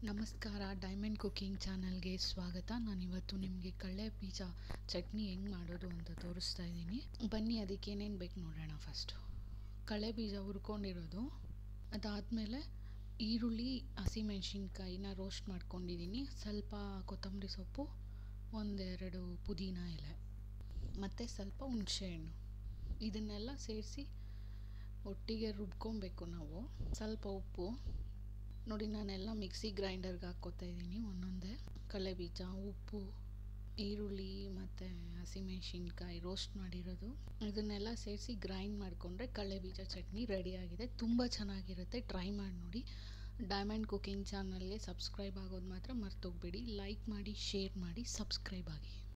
ನಮಸ್ಕಾರ diamond cooking ಚಾನಲ್ಗೆ ಸ್ವಾಗತ ನಾನಿವತ್ತು ನಿಮಗೆ ಕಡಲೆ ಬೀಜ ಚಟ್ನಿ ಹೆಂಗೆ ಮಾಡೋದು ಅಂತ ತೋರಿಸ್ತಾ ಇದ್ದೀನಿ ಬನ್ನಿ ಅದಕ್ಕೆ ಏನೇನು ಬೇಕು ನೋಡೋಣ ಫಸ್ಟು ಕಡಲೆ ಬೀಜ ಹುರ್ಕೊಂಡಿರೋದು ಅದಾದಮೇಲೆ ಈರುಳ್ಳಿ ಹಸಿಮೆಣ್ಸಿನ್ಕಾಯಿನ ರೋಸ್ಟ್ ಮಾಡ್ಕೊಂಡಿದ್ದೀನಿ ಸ್ವಲ್ಪ ಕೊತ್ತಂಬರಿ ಸೊಪ್ಪು ಒಂದೆರಡು ಪುದೀನ ಎಲೆ ಮತ್ತು ಸ್ವಲ್ಪ ಹುಣಸೆಹಣ್ಣು ಇದನ್ನೆಲ್ಲ ಸೇರಿಸಿ ಒಟ್ಟಿಗೆ ರುಬ್ಕೊಬೇಕು ನಾವು ಸ್ವಲ್ಪ ಉಪ್ಪು ನೋಡಿ ನಾನೆಲ್ಲ ಮಿಕ್ಸಿ ಗ್ರೈಂಡರ್ಗೆ ಹಾಕ್ಕೋತಾ ಇದ್ದೀನಿ ಒಂದೊಂದೇ ಕಡಲೆ ಬೀಜ ಉಪ್ಪು ಈರುಳ್ಳಿ ಮತ್ತು ಹಸಿಮೆಣ್ಸಿನ್ಕಾಯಿ ರೋಸ್ಟ್ ಮಾಡಿರೋದು ಇದನ್ನೆಲ್ಲ ಸೇರಿಸಿ ಗ್ರೈಂಡ್ ಮಾಡಿಕೊಂಡ್ರೆ ಕಡಲೆ ಬೀಜ ಚಟ್ನಿ ರೆಡಿಯಾಗಿದೆ ತುಂಬ ಚೆನ್ನಾಗಿರುತ್ತೆ ಟ್ರೈ ಮಾಡಿ ನೋಡಿ ಡೈಮಂಡ್ ಕುಕಿಂಗ್ ಚಾನಲ್ಗೆ ಸಬ್ಸ್ಕ್ರೈಬ್ ಆಗೋದು ಮಾತ್ರ ಮರ್ತೋಗ್ಬೇಡಿ ಲೈಕ್ ಮಾಡಿ ಶೇರ್ ಮಾಡಿ ಸಬ್ಸ್ಕ್ರೈಬ್ ಆಗಿ